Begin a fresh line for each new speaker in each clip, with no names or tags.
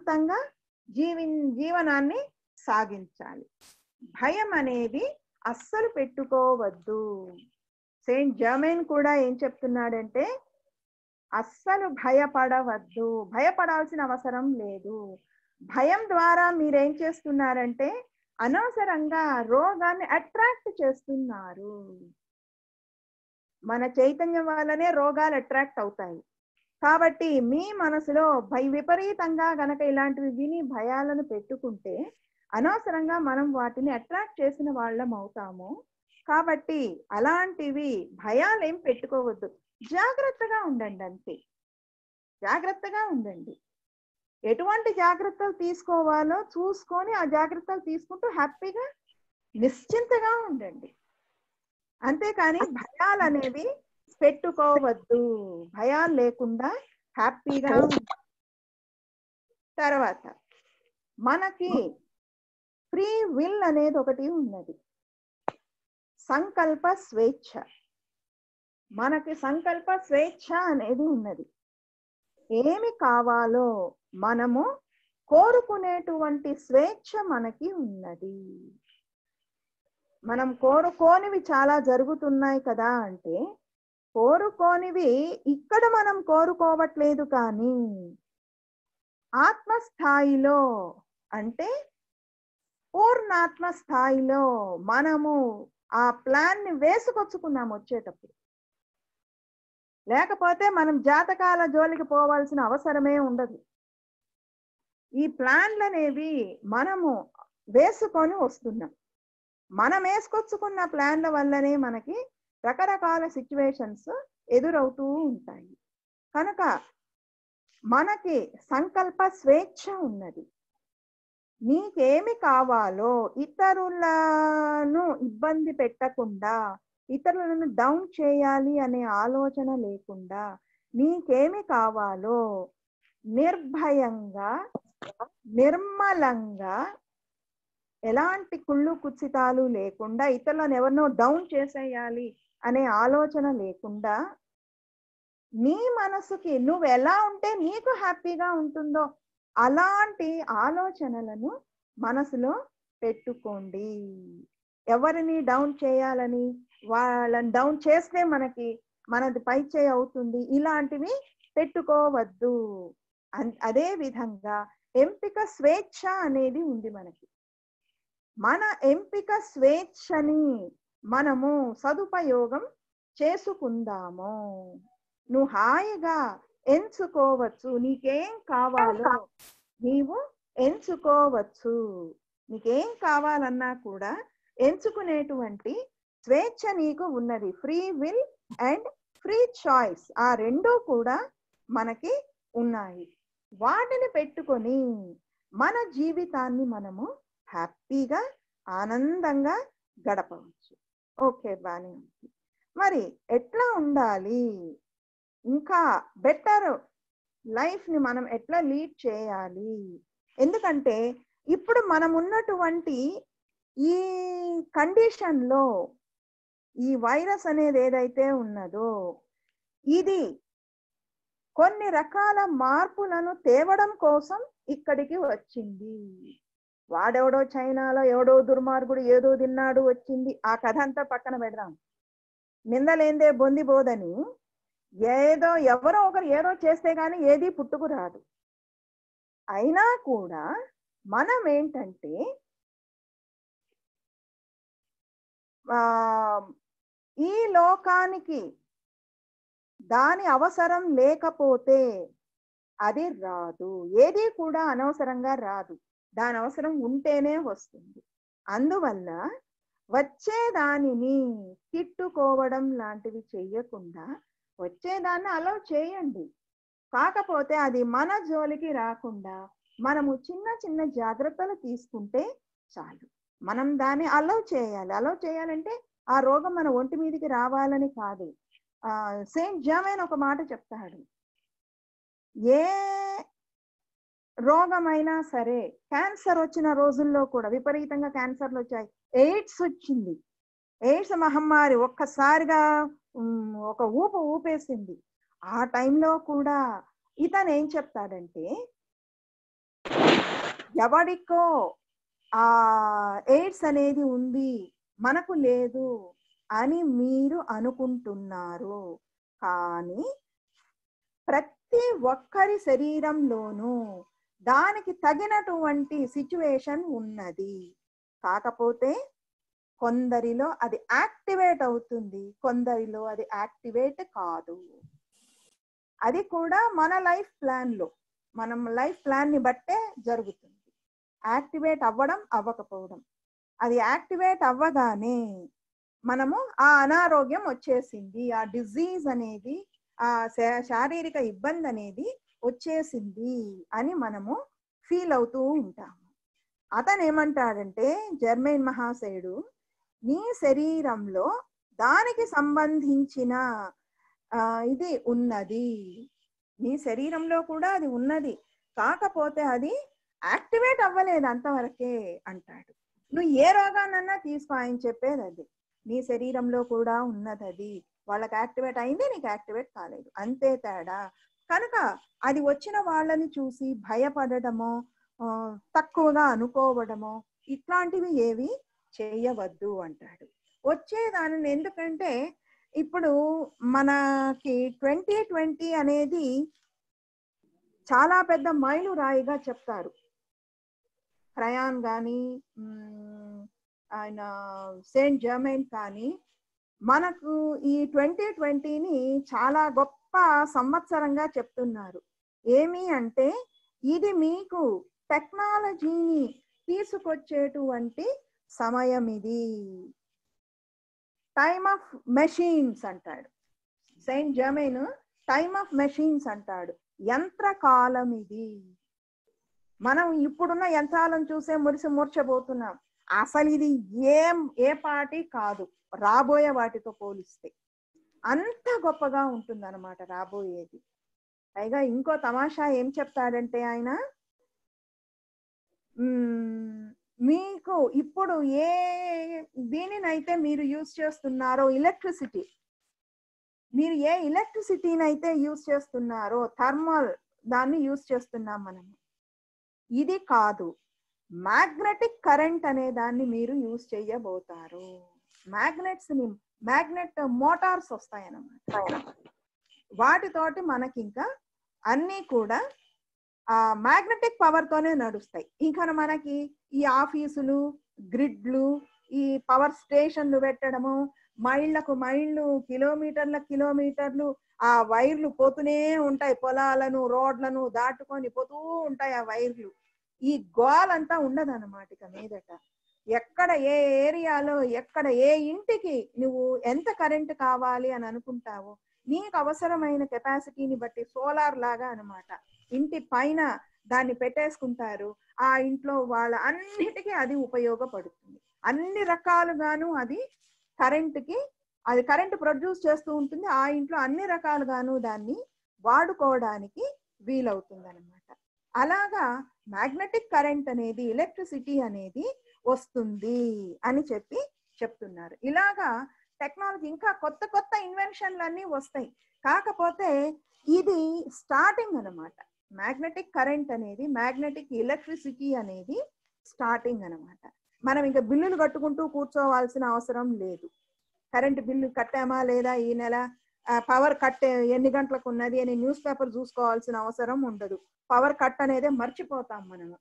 ప్రశాంతంగా జీవి జీవనాన్ని సాగించాలి భయం అనేది అస్సలు పెట్టుకోవద్దు సెయింట్ జర్మైన్ కూడా ఏం చెప్తున్నాడంటే అస్సలు భయపడవద్దు భయపడాల్సిన అవసరం లేదు భయం ద్వారా మీరేం చేస్తున్నారంటే అనవసరంగా రోగాన్ని అట్రాక్ట్ చేస్తున్నారు మన చైతన్యం వల్లనే రోగాలు అట్రాక్ట్ అవుతాయి కాబట్టి మీ మనసులో భయ విపరీతంగా గనక ఇలాంటివి విని భయాలను పెట్టుకుంటే అనవసరంగా మనం వాటిని అట్రాక్ట్ చేసిన వాళ్ళం అవుతాము కాబట్టి అలాంటివి భయాలు ఏం పెట్టుకోవద్దు జాగ్రత్తగా ఉండండి అంతే జాగ్రత్తగా ఉండండి ఎటువంటి జాగ్రత్తలు తీసుకోవాలో చూసుకొని ఆ జాగ్రత్తలు తీసుకుంటూ హ్యాపీగా నిశ్చింతగా ఉండండి అంతేకాని భయాలు అనేవి పెట్టుకోవద్దు భయాలు లేకుండా హ్యాపీగా ఉండాలి తర్వాత మనకి ఫ్రీ విల్ అనేది ఒకటి ఉన్నది సంకల్ప స్వేచ్ఛ మనకి సంకల్ప స్వేచ్ఛ అనేది ఉన్నది ఏమి కావాలో మనము కోరుకునేటువంటి స్వేచ్ఛ మనకి ఉన్నది మనం కోరుకోనివి చాలా జరుగుతున్నాయి కదా అంటే కోరుకోనివి ఇక్కడ మనం కోరుకోవట్లేదు కానీ ఆత్మస్థాయిలో అంటే పూర్ణాత్మ స్థాయిలో మనము ఆ ప్లాన్ ని వేసుకొచ్చుకున్నాం వచ్చేటప్పుడు లేకపోతే మనం జాతకాల జోలికి పోవాల్సిన అవసరమే ఉండదు ఈ ప్లాన్లు అనేవి మనము వేసుకొని వస్తున్నాం మనం వేసుకొచ్చుకున్న ప్లాన్ల వల్లనే మనకి రకరకాల సిచ్యువేషన్స్ ఎదురవుతూ ఉంటాయి కనుక మనకి సంకల్ప స్వేచ్ఛ ఉన్నది నీకేమి కావాలో ఇతరులను ఇబ్బంది పెట్టకుండా ఇతరులను డౌన్ చేయాలి అనే ఆలోచన లేకుండా నీకేమి కావాలో నిర్భయంగా నిర్మలంగా ఎలాంటి కుళ్ళు కుచితాలు లేకుండా ఇతరులను ఎవరినో డౌన్ చేసేయాలి అనే ఆలోచన లేకుండా నీ మనసుకి నువ్వు ఎలా ఉంటే నీకు హ్యాపీగా ఉంటుందో అలాంటి ఆలోచనలను మనసులో పెట్టుకోండి ఎవరిని డౌన్ చేయాలని వాళ్ళని డౌన్ చేస్తే మనకి మనది పై చేయి అవుతుంది ఇలాంటివి పెట్టుకోవద్దు అన్- అదే విధంగా ఎంపిక స్వేచ్ఛ అనేది ఉంది మనకి మన ఎంపిక స్వేచ్ఛని మనము సదుపయోగం చేసుకుందాము నువ్వు హాయిగా ఎంచుకోవచ్చు నీకేం కావాలో నీవు ఎంచుకోవచ్చు నీకేం కావాలన్నా కూడా ఎంచుకునేటువంటి స్వేచ్ఛ నీకు ఉన్నది free will and free choice ఆ రెండూ కూడా మనకి ఉన్నాయి వాటిని పెట్టుకొని మన జీవితాన్ని మనము హ్యాపీగా ఆనందంగా గడపవచ్చు ఓకే బానే ఉంది మరి ఎట్లా ఉండాలి ఇంకా బెటర్ లైఫ్ ని మనం ఎట్లా లీడ్ చేయాలి ఎందుకంటే ఇప్పుడు మనం ఉన్నటువంటి ఈ కండిషన్ లో ఈ వైరస్ అనేది ఏదైతే ఉన్నదో ఇది కొన్ని రకాల మార్పులను తేవడం కోసం ఇక్కడికి వచ్చింది వాడెవడో చైనాలో ఎవడో దుర్మార్గుడు ఏదో తిన్నాడు వచ్చింది ఆ కథ అంతా పక్కన పెడదాం నిందలేందే బొంది బోదని ఏదో ఎవరో ఒకరు ఏదో చేస్తే గాని ఏది పుట్టుకు రాదు అయినా కూడా మనం ఏంటంటే ఆ ఈ లోకానికి దాని అవసరం లేకపోతే అది రాదు ఏది కూడా అనవసరంగా రాదు దాని అవసరం ఉంటేనే వస్తుంది అందువల్ల వచ్చే దానిని తిట్టుకోవడం లాంటివి చెయ్యకుండా వచ్చేదాన్ని అలౌ చేయండి కాకపోతే అది మన జోలికి రాకుండా మనము చిన్న చిన్న జాగ్రత్తలు తీసుకుంటే చాలు మనం దాన్ని అలౌ చేయాలి అలౌ చేయాలంటే ఆ రోగం మన ఒంటి మీదకి రావాలని కాదు ఆ సెయింట్ జామైన్ ఒక మాట చెప్తాడు ఏ రోగమైనా సరే క్యాన్సర్ వచ్చిన రోజుల్లో కూడా విపరీతంగా క్యాన్సర్లు వచ్చాయి ఎయిడ్స్ వచ్చింది ఎయిడ్స్ మహమ్మారి ఒక్కసారిగా ఉమ్, ఒక ఊపు ఊపేసింది ఆ టైంలో కూడా ఇతను ఏం చెప్తాడంటే ఎవడికో ఆ ఎయిడ్స్ అనేది ఉంది మనకు లేదు అని మీరు అనుకుంటున్నారు కానీ ప్రతి ఒక్కరి శరీరంలోనూ దానికి తగినటువంటి సిచ్యువేషన్ ఉన్నది కాకపోతే కొందరిలో అది యాక్టివేట్ అవుతుంది కొందరిలో అది యాక్టివేట్ కాదు అది కూడా మన లైఫ్ ప్లాన్ లో మనం లైఫ్ ప్లాన్ ని బట్టే జరుగుతుంది యాక్టివేట్ అవ్వడం అవ్వకపోవడం అది యాక్టివేట్ అవ్వగానే మనము ఆ అనారోగ్యం వచ్చేసింది ఆ డిజీజ్ అనేది ఆ శా- శారీరక ఇబ్బంది అనేది వచ్చేసింది అని మనము ఫీల్ అవుతూ ఉంటాము అతను ఏమంటాడంటే జర్మైన్ మహాశయుడు నీ శరీరంలో దానికి సంబంధించిన ఆ, ఇది ఉన్నది నీ శరీరంలో కూడా అది ఉన్నది కాకపోతే అది యాక్టివేట్ అవ్వలేదు అంతవరకే అంటాడు నువ్వు ఏ రోగాన్నన్నా తీసుకో ఆయన చెప్పేది అది నీ శరీరంలో కూడా ఉన్నది అది వాళ్ళకి యాక్టివేట్ అయింది నీకు యాక్టివేట్ కాలేదు అంతే తేడా కనుక అది వచ్చిన వాళ్ళని చూసి భయపడటమో ఆ, తక్కువగా అనుకోవడమో ఇట్లాంటివి ఏవి చేయవద్దు అంటాడు వచ్చే దానిని ఎందుకంటే ఇప్పుడు మనకి ట్వంటీ ట్వంటీ అనేది చాలా పెద్ద మైలురాయిగా చెప్తారు ప్రయాన్ కానీ ఆయన సెయింట్ జర్మైన్ కానీ మనకు ఈ ట్వంటీ ట్వంటీని చాలా గొప్ప సంవత్సరంగా చెప్తున్నారు ఏమి అంటే ఇది మీకు టెక్నాలజీని తీసుకొచ్చేటువంటి సమయం ఇది టైమ్ ఆఫ్ మెషిన్స్ అంటాడు saint Germain time of machines అంటాడు యంత్రకాలం ఇది మనం ఇప్పుడున్న యంత్రాలను చూసే మురిసి మూర్చబోతున్నాం అసలు ఇది ఏం ఏ పాటి కాదు రాబోయే వాటితో పోలిస్తే అంత గొప్పగా ఉంటుందన్నమాట రాబోయేది పైగా ఇంకో తమాషా ఏం చెప్తాడంటే ఆయన మ్మ్, మీకు ఇప్పుడు ఏ దీనినైతే మీరు యూజ్ చేస్తున్నారో ఎలక్ట్రిసిటీ మీరు ఏ ఎలక్ట్రిసిటీని అయితే యూజ్ చేస్తున్నారో థర్మల్ దాన్ని యూజ్ చేస్తున్నాం మనం ఇది కాదు మ్యాగ్నెటిక్ కరెంట్ అనే దాన్ని మీరు యూజ్ చేయబోతారు మ్యాగ్నెట్స్ ని మ్యాగ్నెట్ మోటార్స్ వస్తాయన్నమాట వాటితోటి మనకి ఇంకా అన్నీ కూడా ఆ మ్యాగ్నెటిక్ పవర్ తోనే నడుస్తాయి ఇంకా మనకి ఈ ఆఫీసులు గ్రిడ్లు ఈ పవర్ స్టేషన్లు పెట్టడము మైళ్ళకు మైళ్ళు కిలోమీటర్ల కిలోమీటర్లు ఆ వైర్లు పోతూనే ఉంటాయి పొలాలను రోడ్లను దాటుకొని పోతూ ఉంటాయి ఆ వైర్లు ఈ గోలంతా ఉండదు అనమాట ఇక మీదట ఎక్కడ ఏ ఏరియాలో ఎక్కడ ఏ ఇంటికి నువ్వు ఎంత కరెంట్ కావాలి అని అనుకుంటావో నీకు అవసరమైన కెపాసిటీని బట్టి సోలార్ లాగా అన్నమాట ఇంటి పైన దాన్ని పెట్టేసుకుంటారు ఆ ఇంట్లో వాళ్ళ అన్నిటికీ అది ఉపయోగపడుతుంది అన్ని రకాలుగాను అది కరెంటుకి అది కరెంట్ ప్రొడ్యూస్ చేస్తూ ఉంటుంది ఆ ఇంట్లో అన్ని రకాలుగాను దాన్ని వాడుకోవడానికి వీలవుతుంది అనమాట అలాగా మ్యాగ్నెటిక్ కరెంట్ అనేది ఎలక్ట్రిసిటీ అనేది వస్తుంది అని చెప్పి చెప్తున్నారు ఇలాగా టెక్నాలజీ ఇంకా కొత్త కొత్త ఇన్వెన్షన్లు అన్ని వస్తాయి కాకపోతే ఇది స్టార్టింగ్ అన్నమాట మ్యాగ్నెటిక్ కరెంట్ అనేది మ్యాగ్నెటిక్ ఎలక్ట్రిసిటీ అనేది స్టార్టింగ్ అన్నమాట మనం ఇంకా బిల్లులు కట్టుకుంటూ కూర్చోవాల్సిన అవసరం లేదు కరెంట్ బిల్లు కట్టామా లేదా ఈ నెల పవర్ కట్ ఎన్ని గంటలకు ఉన్నది అని న్యూస్ పేపర్ చూసుకోవాల్సిన అవసరం ఉండదు పవర్ కట్ అనేది మర్చిపోతాం మనము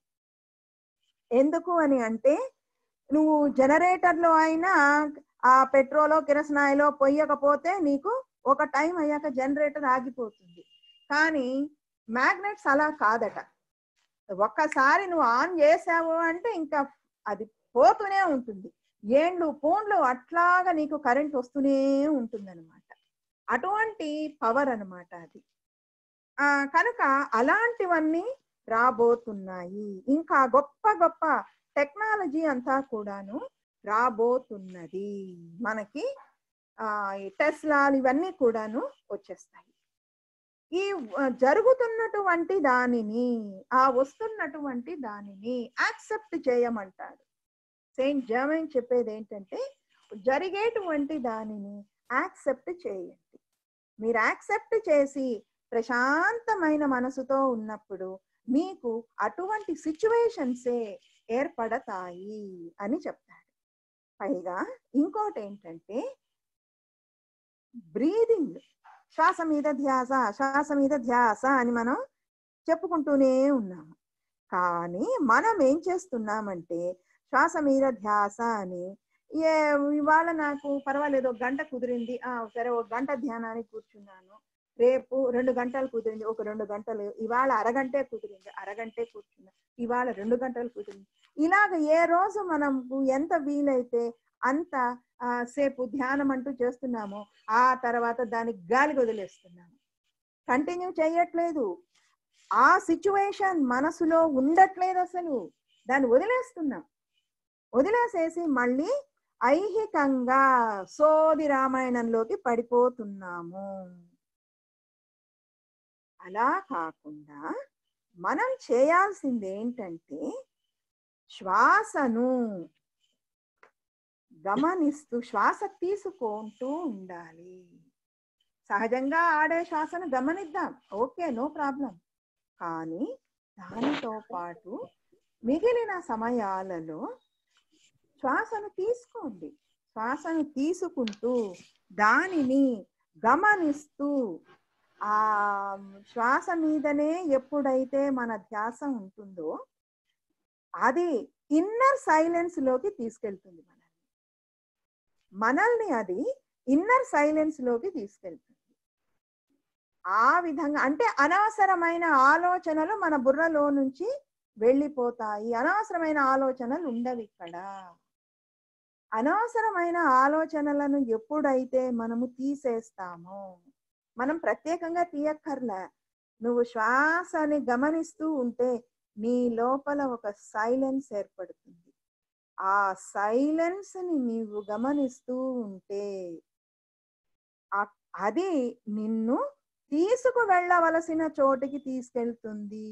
ఎందుకు అని అంటే నువ్వు జనరేటర్ లో అయినా ఆ పెట్రోలో కిరసనాయిలో పొయ్యకపోతే నీకు ఒక టైం అయ్యాక జనరేటర్ ఆగిపోతుంది కానీ మ్యాగ్నెట్స్ అలా కాదట ఒక్కసారి నువ్వు ఆన్ చేసావు అంటే ఇంకా అది పోతూనే ఉంటుంది ఏండ్లు పూండ్లు అట్లాగా నీకు కరెంట్ వస్తూనే ఉంటుంది అనమాట అటువంటి పవర్ అన్నమాట అది ఆ కనుక అలాంటివన్నీ రాబోతున్నాయి ఇంకా గొప్ప గొప్ప టెక్నాలజీ అంతా కూడాను రాబోతున్నది మనకి ఆ ఈ టెస్లాలు ఇవన్నీ కూడాను వచ్చేస్తాయి ఈ ఆ, జరుగుతున్నటువంటి దానిని ఆ వస్తున్నటువంటి దానిని యాక్సెప్ట్ చేయమంటాడు సెయింట్ జర్మైన్ చెప్పేది ఏంటంటే జరిగేటువంటి దానిని యాక్సెప్ట్ చేయండి మీరు యాక్సెప్ట్ చేసి ప్రశాంతమైన మనసుతో ఉన్నప్పుడు మీకు అటువంటి సిచ్యువేషన్సే ఏర్పడతాయి అని చెప్తాడు పైగా ఇంకోటి ఏంటంటే బ్రీదింగ్ శ్వాస మీద ధ్యాస శ్వాస మీద ధ్యాస అని మనం చెప్పుకుంటూనే ఉన్నాము కానీ మనం ఏం చేస్తున్నామంటే శ్వాస మీద ధ్యాస అని ఏ ఇవాళ నాకు పర్వాలేదు ఒక గంట కుదిరింది ఆ సరే ఒక గంట ధ్యానానికి కూర్చున్నాను రేపు రెండు గంటలు కుదిరింది ఒక రెండు గంటలు ఇవాళ అరగంటే కుదిరింది అరగంటే కూర్చున్నా ఇవాళ రెండు గంటలు కుదిరింది ఇలాగ ఏ రోజు మనకు ఎంత వీలైతే అంత ఆ, సేపు ధ్యానం అంటూ చేస్తున్నామో ఆ తర్వాత దానికి గాలికి వదిలేస్తున్నాము కంటిన్యూ చేయట్లేదు ఆ సిచ్యువేషన్ మనసులో ఉండట్లేదు అసలు దాన్ని వదిలేస్తున్నాం వదిలేసేసి మళ్ళీ ఐహికంగా సోది రామాయణంలోకి పడిపోతున్నాము అలా కాకుండా మనం చేయాల్సింది ఏంటంటే శ్వాసను గమనిస్తూ శ్వాస తీసుకుంటూ ఉండాలి సహజంగా ఆడే శ్వాసను గమనిద్దాం ఓకే నో ప్రాబ్లం కానీ దానితో పాటు మిగిలిన సమయాలలో శ్వాసను తీసుకోండి శ్వాసను తీసుకుంటూ దానిని గమనిస్తూ ఆ శ్వాస మీదనే ఎప్పుడైతే మన ధ్యాస ఉంటుందో అది ఇన్నర్ సైలెన్స్ లోకి తీసుకెళ్తుంది మనల్ని మనల్ని అది ఇన్నర్ సైలెన్స్ లోకి తీసుకెళ్తుంది ఆ విధంగా అంటే అనవసరమైన ఆలోచనలు మన బుర్రలో నుంచి వెళ్ళిపోతాయి అనవసరమైన ఆలోచనలు ఉండవు ఇక్కడ అనవసరమైన ఆలోచనలను ఎప్పుడైతే మనము తీసేస్తామో మనం ప్రత్యేకంగా తీయక్కర్లే నువ్వు శ్వాసని గమనిస్తూ ఉంటే నీ లోపల ఒక సైలెన్స్ ఏర్పడుతుంది ఆ సైలెన్స్ ని నీవు గమనిస్తూ ఉంటే ఆ- అది నిన్ను తీసుకు వెళ్ళవలసిన చోటికి తీసుకెళ్తుంది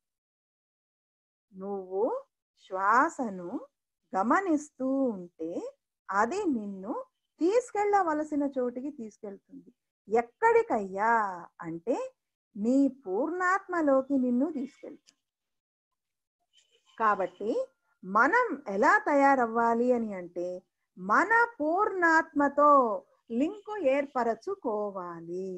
నువ్వు శ్వాసను గమనిస్తూ ఉంటే అది నిన్ను తీసుకెళ్ళవలసిన చోటికి తీసుకెళ్తుంది ఎక్కడికయ్యా అంటే నీ పూర్ణాత్మలోకి నిన్ను తీసుకెళ్తుంది కాబట్టి మనం ఎలా తయారవ్వాలి అని అంటే మన పూర్ణాత్మతో లింకు ఏర్పరచుకోవాలి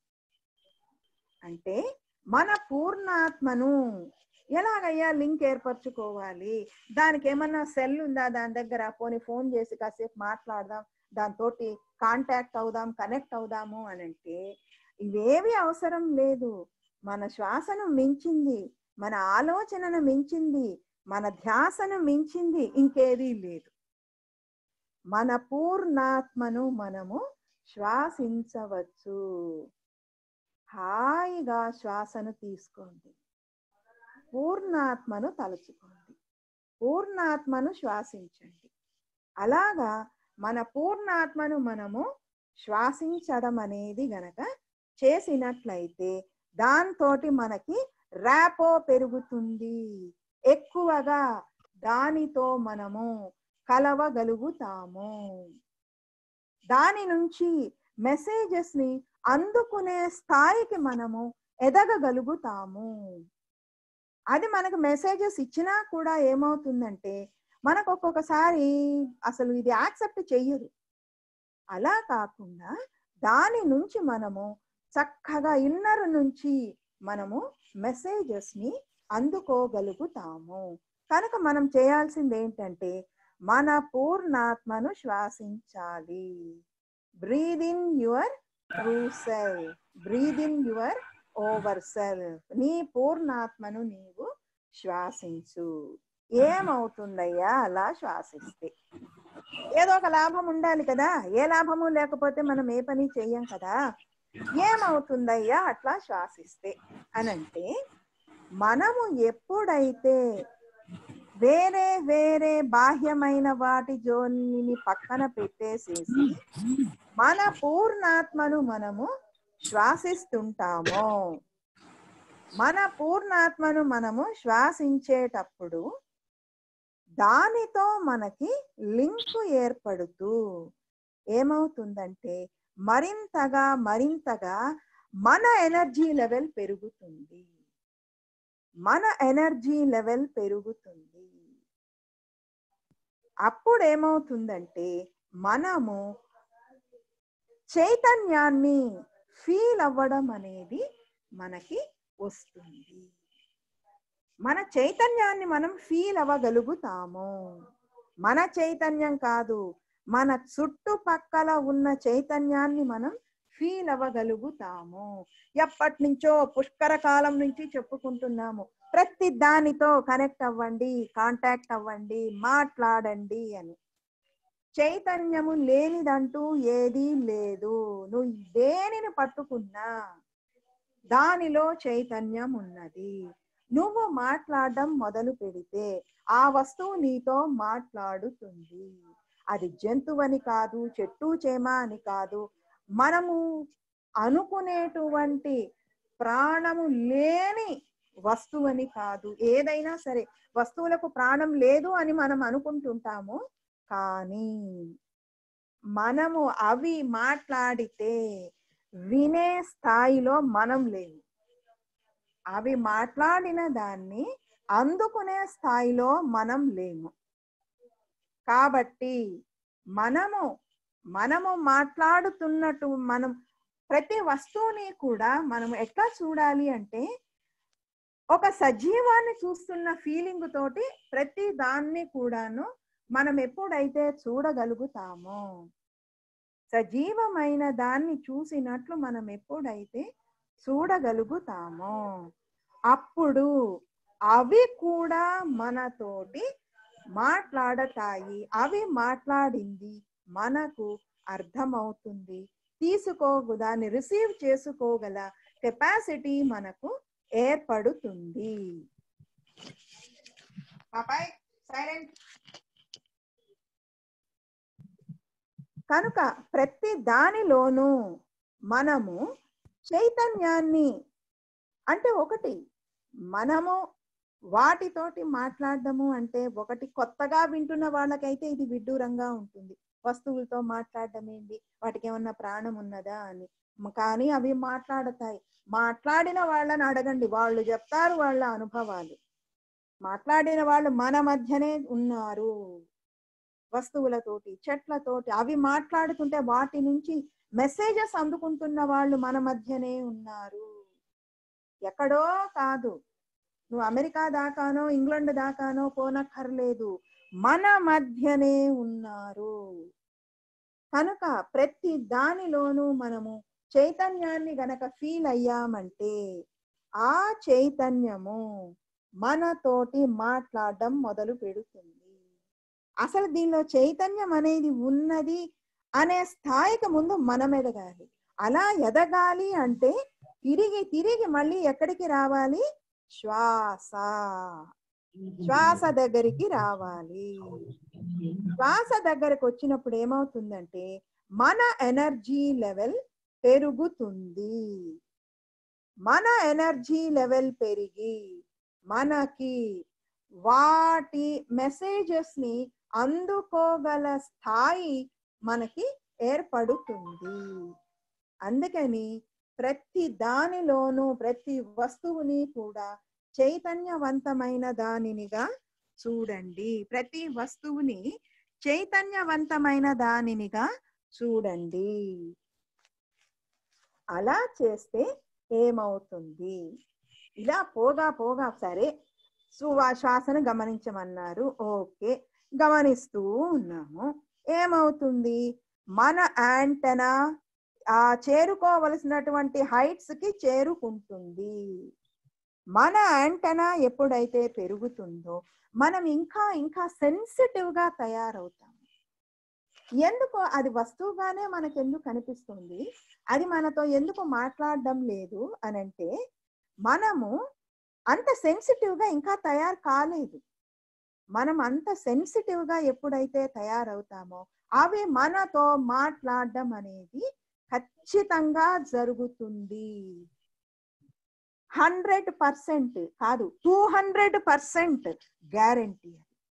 అంటే మన పూర్ణాత్మను ఎలాగయ్యా లింక్ ఏర్పరచుకోవాలి దానికి ఏమన్నా సెల్ ఉందా దాని దగ్గర పోనీ ఫోన్ చేసి కాసేపు మాట్లాడదాం దాంతో కాంటాక్ట్ అవుదాం కనెక్ట్ అవుదాము అని అంటే ఇవేవి అవసరం లేదు మన శ్వాసను మించింది మన ఆలోచనను మించింది మన ధ్యాసను మించింది ఇంకేదీ లేదు మన పూర్ణాత్మను మనము శ్వాసించవచ్చు హాయిగా శ్వాసను తీసుకోండి పూర్ణాత్మను తలుచుకోండి పూర్ణాత్మను శ్వాసించండి అలాగా మన పూర్ణాత్మను మనము శ్వాసించడం అనేది గనక చేసినట్లయితే దాంతోటి మనకి ర్యాపో పెరుగుతుంది ఎక్కువగా దానితో మనము కలవగలుగుతాము దాని నుంచి మెసేజెస్ ని అందుకునే స్థాయికి మనము ఎదగగలుగుతాము అది మనకు మెసేజెస్ ఇచ్చినా కూడా ఏమవుతుందంటే మనకు ఒక్కొక్కసారి అసలు ఇది యాక్సెప్ట్ చెయ్యదు అలా కాకుండా దాని నుంచి మనము చక్కగా ఇన్నర్ నుంచి మనము మెసేజెస్ ని అందుకోగలుగుతాము కనుక మనం చేయాల్సింది ఏంటంటే మన పూర్ణాత్మను శ్వాసించాలి breathe in your true self breathe in your over self నీ పూర్ణాత్మను నీవు శ్వాసించు ఏమవుతుందయ్యా అలా శ్వాసిస్తే ఏదో ఒక లాభం ఉండాలి కదా ఏ లాభము లేకపోతే మనం ఏ పని చెయ్యం కదా ఏమవుతుందయ్యా అట్లా శ్వాసిస్తే అనంటే మనము ఎప్పుడైతే వేరే వేరే బాహ్యమైన వాటి జోలిని పక్కన పెట్టేసేసి మన పూర్ణాత్మను మనము శ్వాసిస్తుంటామో మన పూర్ణాత్మను మనము శ్వాసించేటప్పుడు దానితో మనకి లింకు ఏర్పడుతూ ఏమవుతుందంటే మరింతగా మరింతగా మన ఎనర్జీ లెవెల్ పెరుగుతుంది మన ఎనర్జీ లెవెల్ పెరుగుతుంది అప్పుడు ఏమవుతుందంటే మనము చైతన్యాన్ని ఫీల్ అవ్వడం అనేది మనకి వస్తుంది మన చైతన్యాన్ని మనం ఫీల్ అవ్వగలుగుతాము మన చైతన్యం కాదు మన చుట్టుపక్కల ఉన్న చైతన్యాన్ని మనం ఫీల్ అవ్వగలుగుతాము ఎప్పటి నుంచో పుష్కర కాలం నుంచి చెప్పుకుంటున్నాము ప్రతి దానితో కనెక్ట్ అవ్వండి కాంటాక్ట్ అవ్వండి మాట్లాడండి అని చైతన్యము లేనిదంటూ ఏదీ లేదు నువ్వు దేనిని పట్టుకున్నా దానిలో చైతన్యం ఉన్నది నువ్వు మాట్లాడడం మొదలు పెడితే ఆ వస్తువు నీతో మాట్లాడుతుంది అది జంతువని కాదు చెట్టు చేమ అని కాదు మనము అనుకునేటువంటి ప్రాణము లేని వస్తువని కాదు ఏదైనా సరే వస్తువులకు ప్రాణం లేదు అని మనం అనుకుంటుంటాము కానీ మనము అవి మాట్లాడితే వినే స్థాయిలో మనం లేము అవి మాట్లాడిన దాన్ని అందుకునే స్థాయిలో మనం లేము కాబట్టి మనము మనము మాట్లాడుతున్నట్టు మనం ప్రతి వస్తువుని కూడా మనం ఎట్లా చూడాలి అంటే ఒక సజీవాన్ని చూస్తున్న ఫీలింగ్ తోటి ప్రతి దాన్ని కూడాను మనం ఎప్పుడైతే చూడగలుగుతామో సజీవమైన దాన్ని చూసినట్లు మనం ఎప్పుడైతే చూడగలుగుతామో అప్పుడు అవి కూడా మనతోటి మాట్లాడతాయి అవి మాట్లాడింది మనకు అర్థమవుతుంది తీసుకో దాన్ని రిసీవ్ చేసుకోగల కెపాసిటీ మనకు ఏర్పడుతుంది పాపాయ్ సైలెంట్ కనుక ప్రతి దానిలోనూ మనము చైతన్యాన్ని అంటే ఒకటి మనము వాటితోటి మాట్లాడడము అంటే ఒకటి కొత్తగా వింటున్న వాళ్ళకైతే ఇది విడ్డూరంగా ఉంటుంది వస్తువులతో మాట్లాడడం ఏంటి వాటికి ఏమన్నా ప్రాణం ఉన్నదా అని మ- కానీ అవి మాట్లాడతాయి మాట్లాడిన వాళ్ళని అడగండి వాళ్ళు చెప్తారు వాళ్ళ అనుభవాలు మాట్లాడిన వాళ్ళు మన మధ్యనే ఉన్నారు వస్తువులతోటి చెట్లతోటి అవి మాట్లాడుతుంటే వాటి నుంచి మెసేజెస్ అందుకుంటున్న వాళ్ళు మన మధ్యనే ఉన్నారు ఎక్కడో కాదు నువ్వు అమెరికా దాకానో ఇంగ్లాండ్ దాకానో పోనక్కర్లేదు మన మధ్యనే ఉన్నారు కనుక ప్రతి దానిలోనూ మనము చైతన్యాన్ని గనక ఫీల్ అయ్యామంటే ఆ చైతన్యము మనతోటి మాట్లాడడం మొదలు పెడుతుంది అసలు దీనిలో చైతన్యం అనేది ఉన్నది అనే స్థాయికి ముందు మనం ఎదగాలి అలా ఎదగాలి అంటే తిరిగి తిరిగి మళ్ళీ ఎక్కడికి రావాలి శ్వాస శ్వాస దగ్గరికి రావాలి శ్వాస దగ్గరకు వచ్చినప్పుడు ఏమవుతుందంటే మన ఎనర్జీ లెవెల్ పెరుగుతుంది మన ఎనర్జీ లెవెల్ పెరిగి మనకి వాటి మెసేజెస్ ని అందుకోగల స్థాయి మనకి ఏర్పడుతుంది అందుకని ప్రతి దానిలోనూ ప్రతి వస్తువుని కూడా చైతన్యవంతమైన దానినిగా చూడండి ప్రతి వస్తువుని చైతన్యవంతమైన దానినిగా చూడండి అలా చేస్తే ఏమవుతుంది ఇలా పోగా పోగా సరే సువాశ్వాసను గమనించమన్నారు ఓకే గమనిస్తూ ఉన్నాము ఏమవుతుంది మన యాంటనా ఆ చేరుకోవలసినటువంటి హైట్స్ కి చేరుకుంటుంది మన యాంటనా ఎప్పుడైతే పెరుగుతుందో మనం ఇంకా ఇంకా సెన్సిటివ్ గా తయారవుతాం ఎందుకు అది వస్తువుగానే మనకు ఎందుకు కనిపిస్తుంది అది మనతో ఎందుకు మాట్లాడడం లేదు అని అంటే మనము అంత సెన్సిటివ్ గా ఇంకా తయారు కాలేదు మనం అంత సెన్సిటివ్ గా ఎప్పుడైతే తయారవుతామో అవి మనతో మాట్లాడడం అనేది ఖచ్చితంగా జరుగుతుంది హండ్రెడ్ పర్సెంట్ కాదు టూ హండ్రెడ్ పర్సెంట్ గ్యారంటీ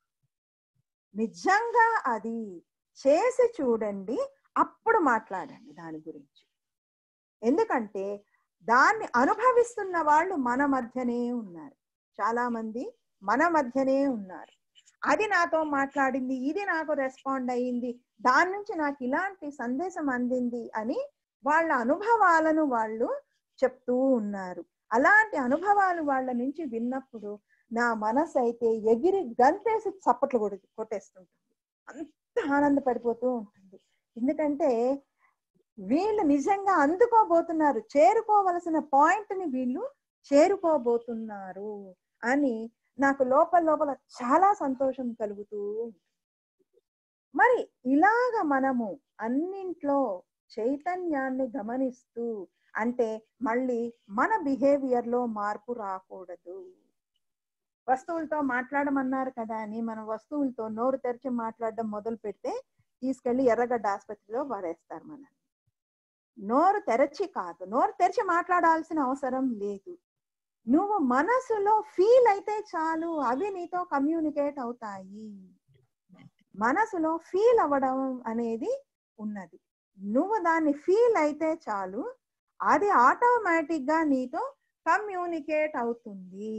నిజంగా అది చేసి చూడండి అప్పుడు మాట్లాడండి దాని గురించి ఎందుకంటే దాన్ని అనుభవిస్తున్న వాళ్ళు మన మధ్యనే ఉన్నారు చాలా మంది మన మధ్యనే ఉన్నారు అది నాతో మాట్లాడింది ఇది నాకు రెస్పాండ్ అయ్యింది దాని నుంచి నాకు ఇలాంటి సందేశం అందింది అని వాళ్ళ అనుభవాలను వాళ్ళు చెప్తూ ఉన్నారు అలాంటి అనుభవాలు వాళ్ళ నుంచి విన్నప్పుడు నా మనసు అయితే ఎగిరి గంతేసి చప్పట్లు కొడు కొట్టేస్తుంటుంది అంత ఆనందపడిపోతూ ఉంటుంది ఎందుకంటే వీళ్ళు నిజంగా అందుకోబోతున్నారు చేరుకోవలసిన పాయింట్ ని వీళ్ళు చేరుకోబోతున్నారు అని నాకు లోపల లోపల చాలా సంతోషం కలుగుతూ ఉంటుంది. మరి ఇలాగ మనము అన్నింట్లో చైతన్యాన్ని గమనిస్తూ అంటే మళ్ళీ మన బిహేవియర్ లో మార్పు రాకూడదు వస్తువులతో మాట్లాడమన్నారు కదా అని మనం వస్తువులతో నోరు తెరిచి మాట్లాడడం మొదలు పెడితే తీసుకెళ్లి ఎర్రగడ్డ ఆసుపత్రిలో వారేస్తారు మనల్ని నోరు తెరచి కాదు నోరు తెరిచి మాట్లాడాల్సిన అవసరం లేదు నువ్వు మనసులో ఫీల్ అయితే చాలు అవి నీతో కమ్యూనికేట్ అవుతాయి మనసులో ఫీల్ అవ్వడం అనేది ఉన్నది నువ్వు దాన్ని ఫీల్ అయితే చాలు అది ఆటోమేటిక్ గా నీతో కమ్యూనికేట్ అవుతుంది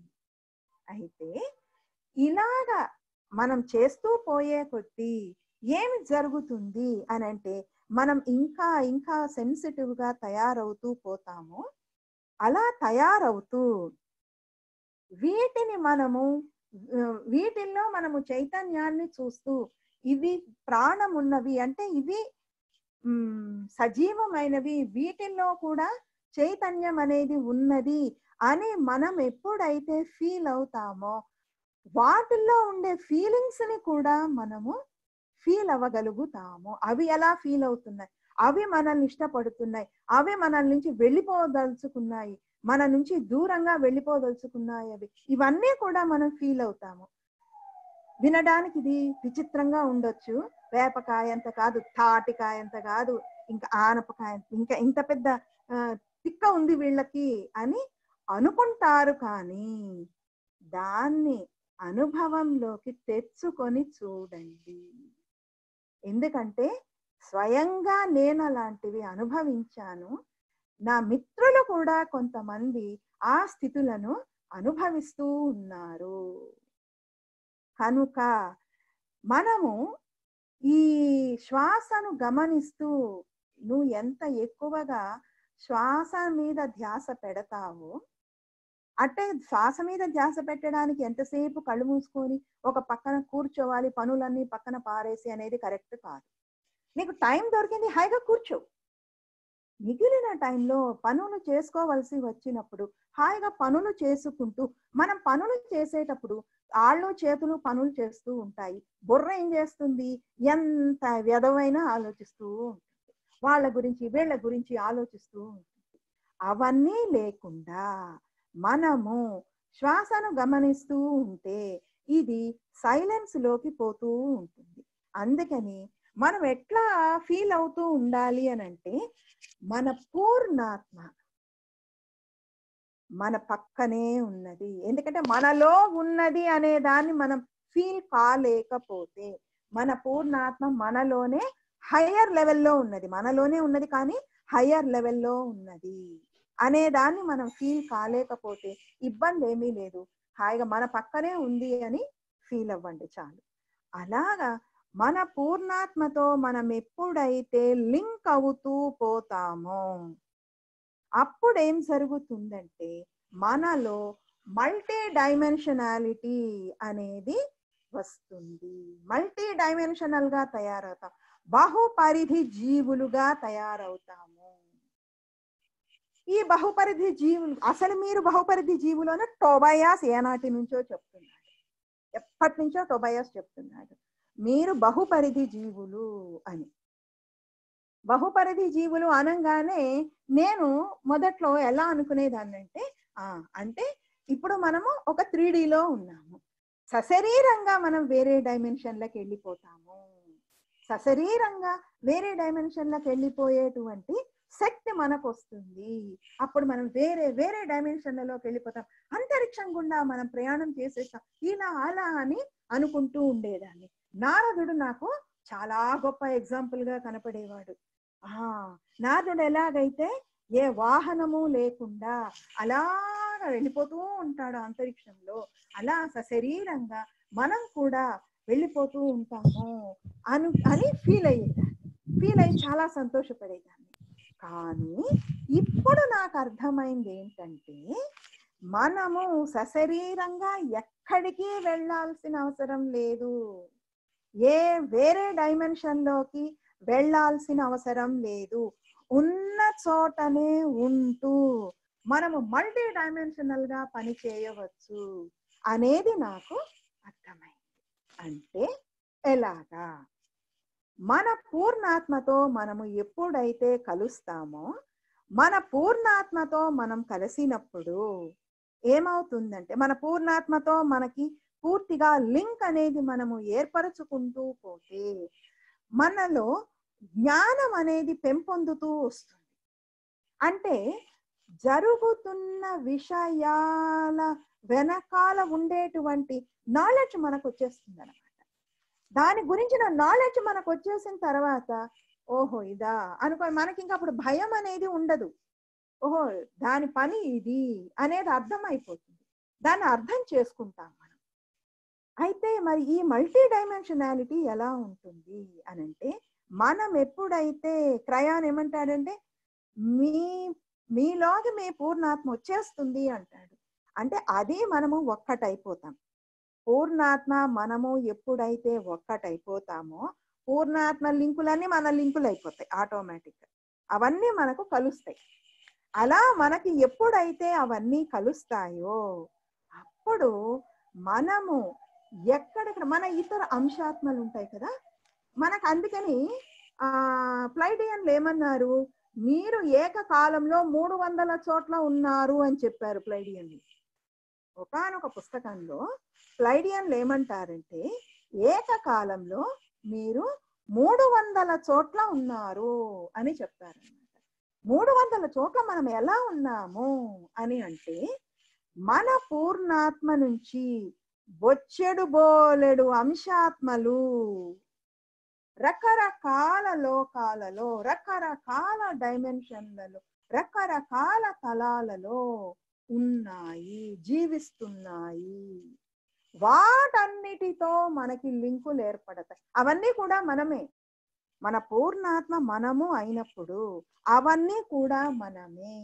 అయితే ఇలాగా మనం చేస్తూ పోయే కొద్దీ ఏమి జరుగుతుంది అని అంటే మనం ఇంకా ఇంకా సెన్సిటివ్ గా తయారవుతూ పోతాము అలా తయారవుతూ వీటిని మనము ఆ, వీటిల్లో మనము చైతన్యాన్ని చూస్తూ ఇవి ప్రాణం ఉన్నవి అంటే ఇవి మ్, సజీవమైనవి వీటిల్లో కూడా చైతన్యం అనేది ఉన్నది అని మనం ఎప్పుడైతే ఫీల్ అవుతామో వాటిల్లో ఉండే ఫీలింగ్స్ ని కూడా మనము ఫీల్ అవ్వగలుగుతాము అవి ఎలా ఫీల్ అవుతున్నాయి అవి మనల్ని ఇష్టపడుతున్నాయి అవి మనల్ నుంచి వెళ్ళిపోదలుచుకున్నాయి మన నుంచి దూరంగా వెళ్ళిపోదలుచుకున్నాయి అవి ఇవన్నీ కూడా మనం ఫీల్ అవుతాము వినడానికి ఇది విచిత్రంగా ఉండొచ్చు వేపకాయ అంత కాదు తాటికాయ అంత కాదు ఇంకా ఆనపకాయ అంత- ఇంకా ఇంత పెద్ద ఆ, తిక్క ఉంది వీళ్ళకి అని అనుకుంటారు కానీ దాన్ని అనుభవంలోకి తెచ్చుకొని చూడండి ఎందుకంటే స్వయంగా నేను అలాంటివి అనుభవించాను నా మిత్రులు కూడా కొంతమంది ఆ స్థితులను అనుభవిస్తూ ఉన్నారు కనుక మనము ఈ శ్వాసను గమనిస్తూ నువ్వు ఎంత ఎక్కువగా శ్వాస మీద ధ్యాస పెడతావో అంటే శ్వాస మీద ధ్యాస పెట్టడానికి ఎంతసేపు కళ్ళు మూసుకొని ఒక పక్కన కూర్చోవాలి పనులన్నీ పక్కన పారేసి అనేది కరెక్ట్ కాదు నీకు టైం దొరికింది హాయిగా కూర్చో మిగిలిన టైంలో పనులు చేసుకోవలసి వచ్చినప్పుడు హాయిగా పనులు చేసుకుంటూ మనం పనులు చేసేటప్పుడు ఆళ్ళు చేతులు పనులు చేస్తూ ఉంటాయి బుర్ర ఏం చేస్తుంది ఎంత వ్యధమైనా ఆలోచిస్తూ ఉంటుంది వాళ్ళ గురించి వీళ్ళ గురించి ఆలోచిస్తూ ఉంటుంది అవన్నీ లేకుండా మనము శ్వాసను గమనిస్తూ ఉంటే ఇది సైలెన్స్ లోకి పోతూ ఉంటుంది అందుకని మనం ఎట్లా ఫీల్ అవుతూ ఉండాలి అని అంటే మన పూర్ణాత్మ మన పక్కనే ఉన్నది ఎందుకంటే మనలో ఉన్నది అనే దాన్ని మనం ఫీల్ కాలేకపోతే మన పూర్ణాత్మ మనలోనే హయ్యర్ లెవెల్లో ఉన్నది మనలోనే ఉన్నది కానీ హయ్యర్ లెవెల్లో ఉన్నది అనే దాన్ని మనం ఫీల్ కాలేకపోతే ఇబ్బంది ఏమీ లేదు హాయిగా మన పక్కనే ఉంది అని ఫీల్ అవ్వండి చాలు అలాగా మన పూర్ణాత్మతో మనం ఎప్పుడైతే లింక్ అవుతూ పోతామో అప్పుడు ఏం జరుగుతుందంటే మనలో మల్టీ డైమెన్షనాలిటీ అనేది వస్తుంది మల్టీ డైమెన్షనల్ గా తయారవుతాం బహుపరిధి జీవులుగా తయారవుతాము ఈ బహుపరిధి జీవులు అసలు మీరు బహుపరిధి జీవులను టోబయాస్ ఏనాటి నుంచో చెప్తున్నాడు ఎప్పటి నుంచో టోబయాస్ చెప్తున్నాడు మీరు బహుపరిధి జీవులు అని బహుపరిధి జీవులు అనగానే నేను మొదట్లో ఎలా అనుకునేదాన్ని అంటే ఆ అంటే ఇప్పుడు మనము ఒక త్రీ లో ఉన్నాము సశరీరంగా మనం వేరే డైమెన్షన్లకు వెళ్ళిపోతాము సశరీరంగా వేరే డైమెన్షన్లకు వెళ్ళిపోయేటువంటి శక్తి మనకు వస్తుంది అప్పుడు మనం వేరే వేరే డైమెన్షన్లలోకి వెళ్ళిపోతాం అంతరిక్షం గుండా మనం ప్రయాణం చేసేస్తాం ఇలా అలా అని అనుకుంటూ ఉండేదాన్ని నారదుడు నాకు చాలా గొప్ప ఎగ్జాంపుల్ గా కనపడేవాడు ఆ నారదుడు ఎలాగైతే ఏ వాహనము లేకుండా అలాగ వెళ్ళిపోతూ ఉంటాడు అంతరిక్షంలో అలా సశరీరంగా మనం కూడా వెళ్ళిపోతూ ఉంటాము అను అని ఫీల్ అయ్యేదాన్ని ఫీల్ అయ్యి చాలా సంతోషపడేదాన్ని కానీ ఇప్పుడు నాకు అర్థమైంది ఏంటంటే మనము సశరీరంగా ఎక్కడికి వెళ్ళాల్సిన అవసరం లేదు ఏ వేరే డైమెన్షన్ లోకి వెళ్ళాల్సిన అవసరం లేదు ఉన్న చోటనే ఉంటూ మనము మల్టీ డైమెన్షనల్ గా పని చేయవచ్చు అనేది నాకు అర్థమైంది అంటే ఎలాగా మన పూర్ణాత్మతో మనము ఎప్పుడైతే కలుస్తామో మన పూర్ణాత్మతో మనం కలిసినప్పుడు ఏమవుతుందంటే మన పూర్ణాత్మతో మనకి పూర్తిగా లింక్ అనేది మనము ఏర్పరచుకుంటూ పోతే మనలో జ్ఞానం అనేది పెంపొందుతూ వస్తుంది అంటే జరుగుతున్న విషయాల వెనకాల ఉండేటువంటి నాలెడ్జ్ మనకు వచ్చేస్తుంది అనమాట దాని గురించిన నాలెడ్జ్ మనకు వచ్చేసిన తర్వాత ఓహో ఇదా అనుకో మనకి ఇంకా అప్పుడు భయం అనేది ఉండదు ఓహో దాని పని ఇది అనేది అర్థం అయిపోతుంది దాన్ని అర్థం చేసుకుంటాం మనం అయితే మరి ఈ మల్టీ డైమెన్షనాలిటీ ఎలా ఉంటుంది అని అంటే మనం ఎప్పుడైతే క్రయాన్ ఏమంటాడంటే మీ మీలోకి మీ పూర్ణాత్మ వచ్చేస్తుంది అంటాడు అంటే అది మనము ఒక్కటైపోతాం పూర్ణాత్మ మనము ఎప్పుడైతే ఒక్కటైపోతామో పూర్ణాత్మ లింకులన్నీ మన లింకులు అయిపోతాయి ఆటోమేటిక్ అవన్నీ మనకు కలుస్తాయి అలా మనకి ఎప్పుడైతే అవన్నీ కలుస్తాయో అప్పుడు మనము ఎక్కడెక్కడ మన ఇతర అంశాత్మలు ఉంటాయి కదా మనకు అందుకని ఆ ప్లైడియన్లు ఏమన్నారు మీరు ఏకకాలంలో మూడు వందల చోట్ల ఉన్నారు అని చెప్పారు ప్లైడియన్లు ఒకనొక పుస్తకంలో ప్లైడియన్లు ఏమంటారంటే ఏకకాలంలో మీరు మూడు వందల చోట్ల ఉన్నారు అని చెప్పారనమాట మూడు వందల చోట్ల మనం ఎలా ఉన్నాము అని అంటే మన పూర్ణాత్మ నుంచి బొచ్చెడు బోలెడు అంశాత్మలు రకరకాల లోకాలలో రకరకాల డైమెన్షన్లలో రకరకాల తలాలలో ఉన్నాయి జీవిస్తున్నాయి వాటన్నిటితో మనకి లింకులు ఏర్పడతాయి అవన్నీ కూడా మనమే మన పూర్ణాత్మ మనము అయినప్పుడు అవన్నీ కూడా మనమే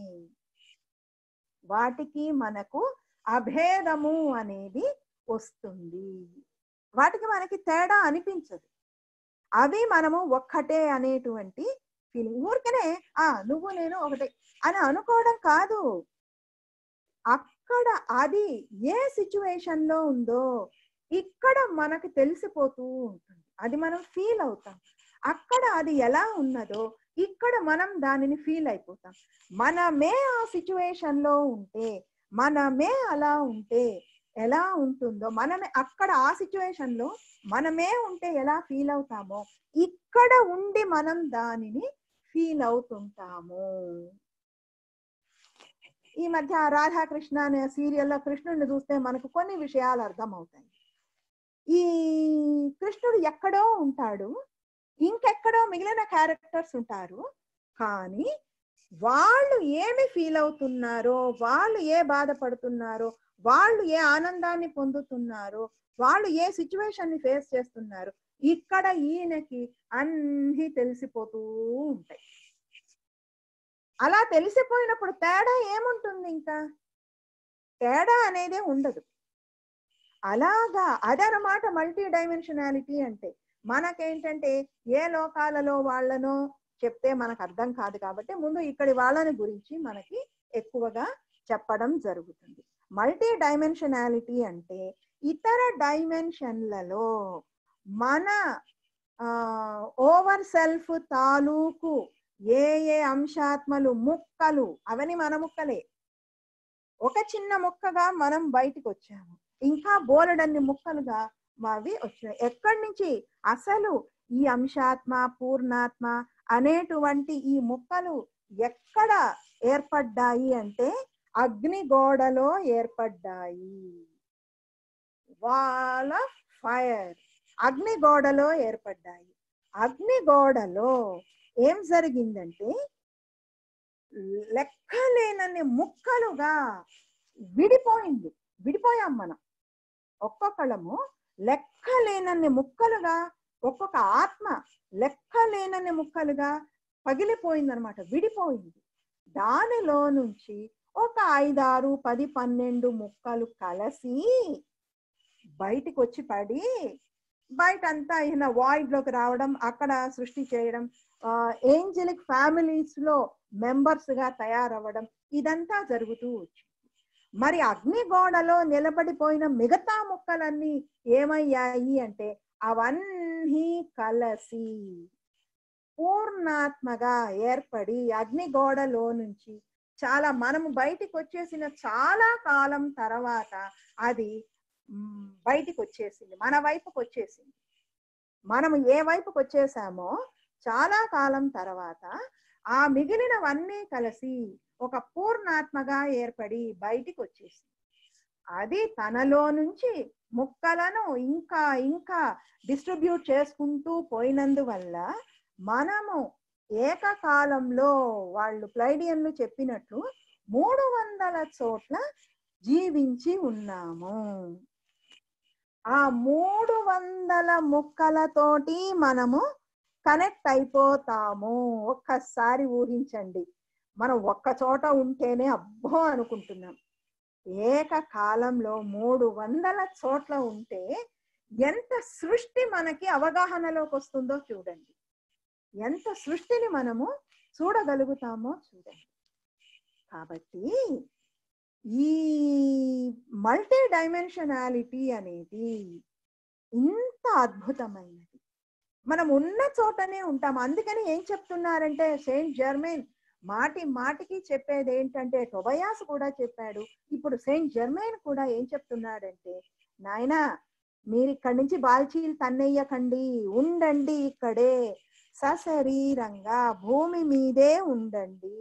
వాటికి మనకు అభేదము అనేది వస్తుంది వాటికి మనకి తేడా అనిపించదు అవి మనము ఒక్కటే అనేటువంటి ఫీలింగ్ ఊరికనే ఆ నువ్వు నేను ఒకటే అని అనుకోవడం కాదు అక్కడ అది ఏ సిచ్యువేషన్ లో ఉందో ఇక్కడ మనకు తెలిసిపోతూ ఉంటుంది అది మనం ఫీల్ అవుతాం అక్కడ అది ఎలా ఉన్నదో ఇక్కడ మనం దానిని ఫీల్ అయిపోతాం మనమే ఆ సిచ్యువేషన్ లో ఉంటే మనమే అలా ఉంటే ఎలా ఉంటుందో మనమే అక్కడ ఆ సిచ్యువేషన్ లో మనమే ఉంటే ఎలా ఫీల్ అవుతామో ఇక్కడ ఉండి మనం దానిని ఫీల్ అవుతుంటాము ఈ మధ్య రాధాకృష్ణ అనే సీరియల్లో కృష్ణుడిని చూస్తే మనకు కొన్ని విషయాలు అర్థం అవుతాయి ఈ కృష్ణుడు ఎక్కడో ఉంటాడు ఇంకెక్కడో మిగిలిన క్యారెక్టర్స్ ఉంటారు కానీ వాళ్ళు ఏమి ఫీల్ అవుతున్నారో వాళ్ళు ఏ బాధపడుతున్నారో వాళ్ళు ఏ ఆనందాన్ని పొందుతున్నారో వాళ్ళు ఏ సిచ్యువేషన్ ని ఫేస్ చేస్తున్నారు ఇక్కడ ఈయనకి అన్ని తెలిసిపోతూ ఉంటాయి అలా తెలిసిపోయినప్పుడు తేడా ఏముంటుంది ఇంకా తేడా అనేదే ఉండదు అలాగా అదనమాట మల్టీ డైమెన్షనాలిటీ అంటే మనకేంటంటే ఏ లోకాలలో వాళ్ళనో చెప్తే మనకు అర్థం కాదు కాబట్టి ముందు ఇక్కడి వాళ్ళని గురించి మనకి ఎక్కువగా చెప్పడం జరుగుతుంది మల్టీ డైమెన్షనాలిటీ అంటే ఇతర డైమెన్షన్లలో మన ఓవర్ సెల్ఫ్ తాలూకు ఏ ఏ అంశాత్మలు ముక్కలు అవని మన ముక్కలే ఒక చిన్న ముక్కగా మనం బయటికి వచ్చాము ఇంకా బోలెడన్ని ముక్కలుగా అవి వచ్చినాయి ఎక్కడి నుంచి అసలు ఈ అంశాత్మ పూర్ణాత్మ అనేటువంటి ఈ ముక్కలు ఎక్కడ ఏర్పడ్డాయి అంటే అగ్నిగోడలో ఏర్పడ్డాయి వాల్ ఆఫ్ ఫైర్ అగ్నిగోడలో ఏర్పడ్డాయి అగ్నిగోడలో ఏం జరిగిందంటే లెక్కలేనన్ని ముక్కలుగా విడిపోయింది విడిపోయాం మనం ఒక్కొక్కళ్ళము లెక్కలేనన్ని ముక్కలుగా ఒక్కొక్క ఆత్మ లెక్కలేనన్ని ముక్కలుగా పగిలిపోయింది అనమాట విడిపోయింది దానిలో నుంచి ఒక ఐదారు పది పన్నెండు ముక్కలు కలిసి బయటికి వచ్చి పడి బయట అంతా ఈయన వాయిడ్ లోకి రావడం అక్కడ సృష్టి చేయడం ఏంజలిక్ ఫ్యామిలీస్ లో మెంబర్స్ గా తయారవ్వడం ఇదంతా జరుగుతూ వచ్చింది మరి అగ్నిగోడలో నిలబడిపోయిన మిగతా ముక్కలన్నీ ఏమయ్యాయి అంటే అవన్నీ కలసి పూర్ణాత్మగా ఏర్పడి అగ్నిగోడలో నుంచి చాలా మనము బయటికి వచ్చేసిన చాలా కాలం తర్వాత అది మ్, బయటికి వచ్చేసింది మన వైపుకి వచ్చేసింది మనము ఏ వైపుకి వచ్చేసామో చాలా కాలం తర్వాత ఆ మిగిలినవన్నీ కలిసి ఒక పూర్ణాత్మగా ఏర్పడి బయటికి వచ్చేసింది అది తనలో నుంచి ముక్కలను ఇంకా ఇంకా డిస్ట్రిబ్యూట్ చేసుకుంటూ పోయినందువల్ల మనము ఏకకాలంలో వాళ్ళు ప్లైడియన్లు చెప్పినట్లు మూడు వందల చోట్ల జీవించి ఉన్నాము ఆ మూడు వందల ముక్కలతోటి మనము కనెక్ట్ అయిపోతాము ఒక్కసారి ఊహించండి మనం ఒక్క చోట ఉంటేనే అబ్బో అనుకుంటున్నాం ఏకకాలంలో మూడు వందల చోట్ల ఉంటే ఎంత సృష్టి మనకి అవగాహనలోకి వస్తుందో చూడండి ఎంత సృష్టిని మనము చూడగలుగుతామో చూడండి కాబట్టి ఈ మల్టీ డైమెన్షనాలిటీ అనేది ఇంత అద్భుతమైనది మనం ఉన్న చోటనే ఉంటాం అందుకని ఏం చెప్తున్నారంటే సెయింట్ జర్మైన్ మాటి మాటికి చెప్పేది ఏంటంటే టొబయాస్ కూడా చెప్పాడు ఇప్పుడు సెయింట్ జర్మైన్ కూడా ఏం చెప్తున్నాడంటే నాయనా మీరు ఇక్కడి నుంచి బాల్చీలు తన్నెయ్యకండి ఉండండి ఇక్కడే సశరీరంగా భూమి మీదే ఉండండి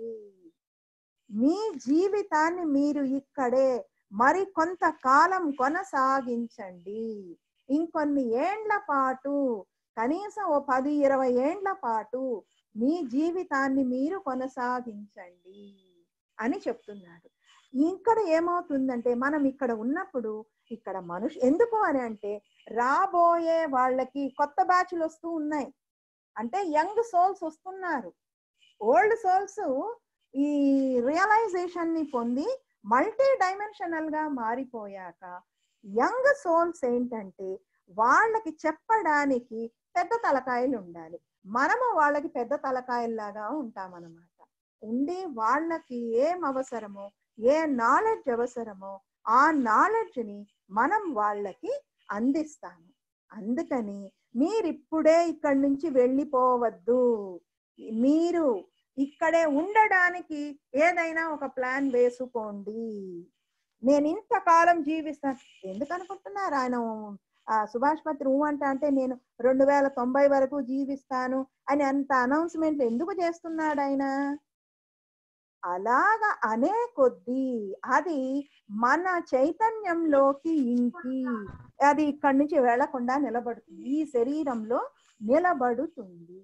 మీ జీవితాన్ని మీరు ఇక్కడే మరి కొంతకాలం కొనసాగించండి ఇంకొన్ని ఏండ్ల పాటు కనీసం ఓ పది ఇరవై ఏండ్ల పాటు మీ జీవితాన్ని మీరు కొనసాగించండి అని చెప్తున్నాడు ఇక్కడ ఏమవుతుందంటే మనం ఇక్కడ ఉన్నప్పుడు ఇక్కడ మనుషు ఎందుకు అని అంటే రాబోయే వాళ్ళకి కొత్త బ్యాచ్లు వస్తూ ఉన్నాయి అంటే యంగ్ సోల్స్ వస్తున్నారు ఓల్డ్ సోల్స్ ఈ రియలైజేషన్ ని పొంది మల్టీ డైమెన్షనల్ గా మారిపోయాక యంగ్ సోల్స్ ఏంటంటే వాళ్ళకి చెప్పడానికి పెద్ద తలకాయలు ఉండాలి మనము వాళ్ళకి పెద్ద తలకాయల్లాగా ఉంటామన్నమాట ఉండి వాళ్ళకి ఏం అవసరమో ఏ నాలెడ్జ్ అవసరమో ఆ నాలెడ్జ్ ని మనం వాళ్ళకి అందిస్తాము అందుకని మీరిప్పుడే ఇక్కడి నుంచి వెళ్ళిపోవద్దు మీరు ఇక్కడే ఉండడానికి ఏదైనా ఒక ప్లాన్ వేసుకోండి నేను ఇంతకాలం జీవిస్తాను ఎందుకు అనుకుంటున్నారు ఆయన ఆ సుభాష్ పత్రి ఊ అంట అంటే నేను రెండు వేల తొంభై వరకు జీవిస్తాను అని అంత అనౌన్స్మెంట్ ఎందుకు చేస్తున్నాడు ఆయన అలాగా అనే కొద్దీ అది మన చైతన్యంలోకి ఇంకి అది ఇక్కడి నుంచి వెళ్లకుండా నిలబడుతుంది ఈ శరీరంలో నిలబడుతుంది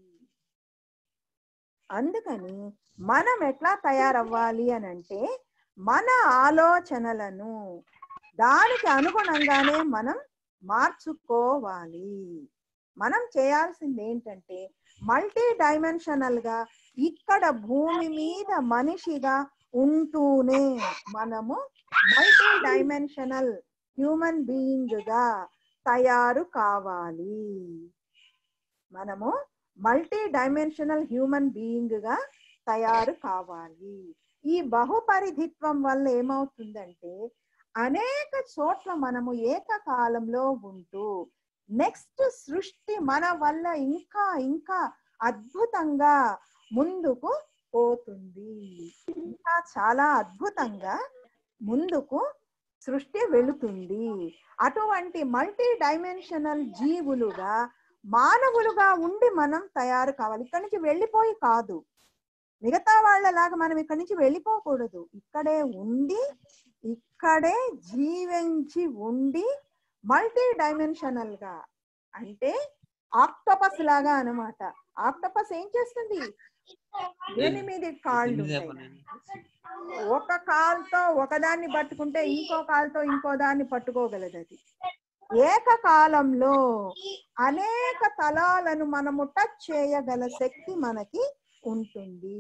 అందుకని మనం ఎట్లా తయారవ్వాలి అని అంటే మన ఆలోచనలను దానికి అనుగుణంగానే మనం మార్చుకోవాలి మనం చేయాల్సింది ఏంటంటే మల్టీ డైమెన్షనల్ గా ఇక్కడ భూమి మీద మనిషిగా ఉంటూనే మనము మల్టీ డైమెన్షనల్ హ్యూమన్ బీయింగ్ గా తయారు కావాలి మనము మల్టీ డైమెన్షనల్ హ్యూమన్ బీయింగ్ గా తయారు కావాలి ఈ బహుపరిధిత్వం వల్ల ఏమవుతుందంటే అనేక చోట్ల మనము ఏకకాలంలో ఉంటూ నెక్స్ట్ సృష్టి మన వల్ల ఇంకా ఇంకా అద్భుతంగా ముందుకు పోతుంది ఇంకా చాలా అద్భుతంగా ముందుకు సృష్టి వెళుతుంది అటువంటి మల్టీ డైమెన్షనల్ జీవులుగా మానవులుగా ఉండి మనం తయారు కావాలి ఇక్కడి నుంచి వెళ్ళిపోయి కాదు మిగతా వాళ్ళలాగా మనం ఇక్కడి నుంచి వెళ్ళిపోకూడదు ఇక్కడే ఉండి ఇక్కడే జీవించి ఉండి మల్టీ డైమెన్షనల్ గా అంటే ఆక్టోపస్ లాగా అన్నమాట ఆక్టోపస్ ఏం చేస్తుంది ఎనిమిది కాళ్ళు
ఎనిమిది
ఉంటాయి
చెప్పండి.
ఒక కాల్తో ఒకదాన్ని పట్టుకుంటే ఇంకో కాల్తో ఇంకో దాన్ని పట్టుకోగలదు అది ఏకకాలంలో అనేక తలాలను మనము టచ్ చేయగల శక్తి మనకి ఉంటుంది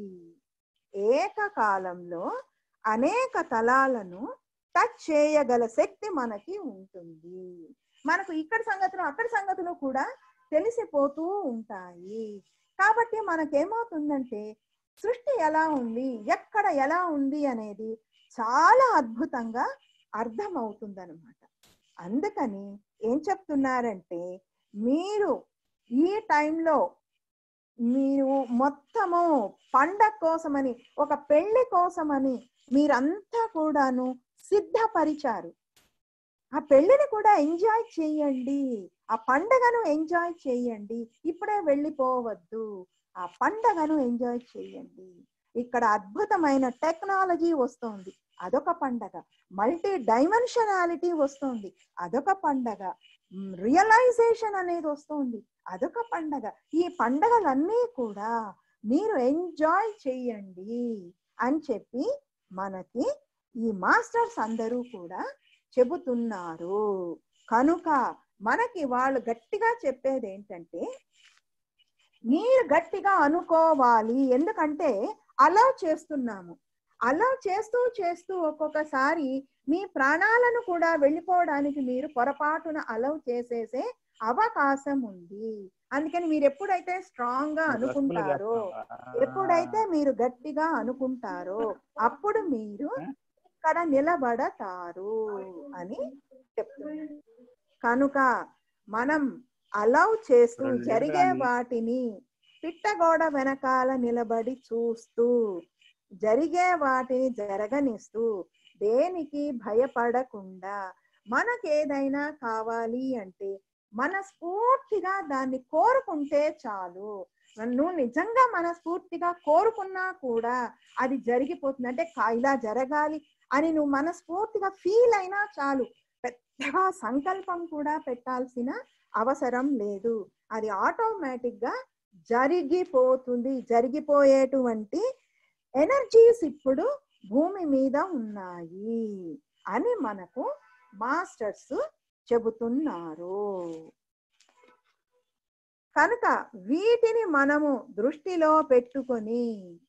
ఏకకాలంలో అనేక తలాలను టచ్ చేయగల శక్తి మనకి ఉంటుంది మనకు ఇక్కడ సంగతులు అక్కడ సంగతులు కూడా తెలిసిపోతూ ఉంటాయి కాబట్టి మనకేమవుతుందంటే సృష్టి ఎలా ఉంది ఎక్కడ ఎలా ఉంది అనేది చాలా అద్భుతంగా అర్థమవుతుందన్నమాట అందుకని ఏం చెప్తున్నారంటే మీరు ఈ టైంలో మీరు మొత్తము పండగ కోసమని ఒక పెళ్లి కోసమని మీరంతా కూడాను సిద్ధపరిచారు ఆ పెళ్లిని కూడా ఎంజాయ్ చేయండి ఆ పండగను ఎంజాయ్ చేయండి ఇప్పుడే వెళ్ళిపోవద్దు ఆ పండగను ఎంజాయ్ చేయండి ఇక్కడ అద్భుతమైన టెక్నాలజీ వస్తుంది అదొక పండగ మల్టీ డైమెన్షనాలిటీ వస్తుంది అదొక పండగ రియలైజేషన్ అనేది వస్తుంది అదొక పండగ ఈ పండగలన్నీ కూడా మీరు ఎంజాయ్ చేయండి అని చెప్పి మనకి ఈ మాస్టర్స్ అందరూ కూడా చెబుతున్నారు కనుక మనకి వాళ్ళు గట్టిగా చెప్పేది ఏంటంటే మీరు గట్టిగా అనుకోవాలి ఎందుకంటే అలా చేస్తున్నాము అలా చేస్తూ చేస్తూ ఒక్కొక్కసారి మీ ప్రాణాలను కూడా వెళ్ళిపోవడానికి మీరు పొరపాటున అలవ్ చేసేసే అవకాశం ఉంది అందుకని మీరు ఎప్పుడైతే స్ట్రాంగ్ గా అనుకుంటారో ఎప్పుడైతే మీరు గట్టిగా అనుకుంటారో అప్పుడు మీరు ఇక్కడ నిలబడతారు అని చెప్తున్నారు కనుక మనం అలౌ చేస్తూ
రెండు
జరిగే
నిమిషాలు.
వాటిని పిట్టగోడ వెనకాల నిలబడి చూస్తూ జరిగే వాటిని జరగనిస్తూ దేనికి భయపడకుండా మనకేదైనా కావాలి అంటే మనస్ఫూర్తిగా దాన్ని కోరుకుంటే చాలు నువ్వు నిజంగా మనస్ఫూర్తిగా కోరుకున్నా కూడా అది జరిగిపోతుంది అంటే కా- ఇలా జరగాలి అని నువ్వు మనస్ఫూర్తిగా ఫీల్ అయినా చాలు పెద్దగా సంకల్పం కూడా పెట్టాల్సిన అవసరం లేదు అది ఆటోమేటిక్ గా జరిగిపోతుంది జరిగిపోయేటువంటి ఎనర్జీస్ ఇప్పుడు భూమి మీద ఉన్నాయి అని మనకు మాస్టర్స్ చెబుతున్నారు కనుక వీటిని మనము దృష్టిలో పెట్టుకొని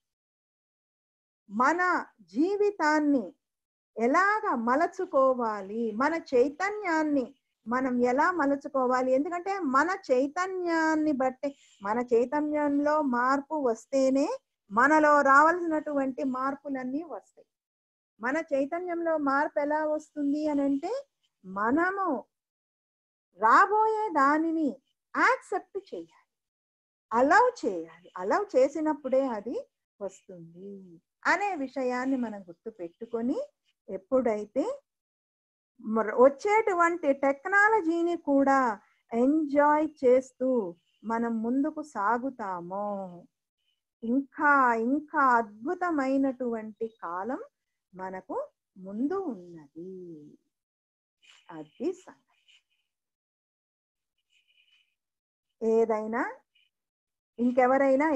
మన జీవితాన్ని ఎలాగ మలచుకోవాలి మన చైతన్యాన్ని మనం ఎలా మలుచుకోవాలి ఎందుకంటే మన చైతన్యాన్ని బట్టి మన చైతన్యంలో మార్పు వస్తేనే మనలో రావాల్సినటువంటి మార్పులన్నీ వస్తాయి మన చైతన్యంలో మార్పు ఎలా వస్తుంది అని అంటే మనము రాబోయే దానిని యాక్సెప్ట్ చేయాలి అలౌ చేయాలి అలౌ చేసినప్పుడే అది వస్తుంది అనే విషయాన్ని మనం గుర్తు పెట్టుకొని ఎప్పుడైతే మర- వచ్చేటువంటి టెక్నాలజీని కూడా ఎంజాయ్ చేస్తూ మనం ముందుకు సాగుతామో ఇంకా ఇంకా అద్భుతమైనటువంటి కాలం మనకు ముందు ఉన్నది అది సంగతి ఏదైనా ఇంకెవరైనా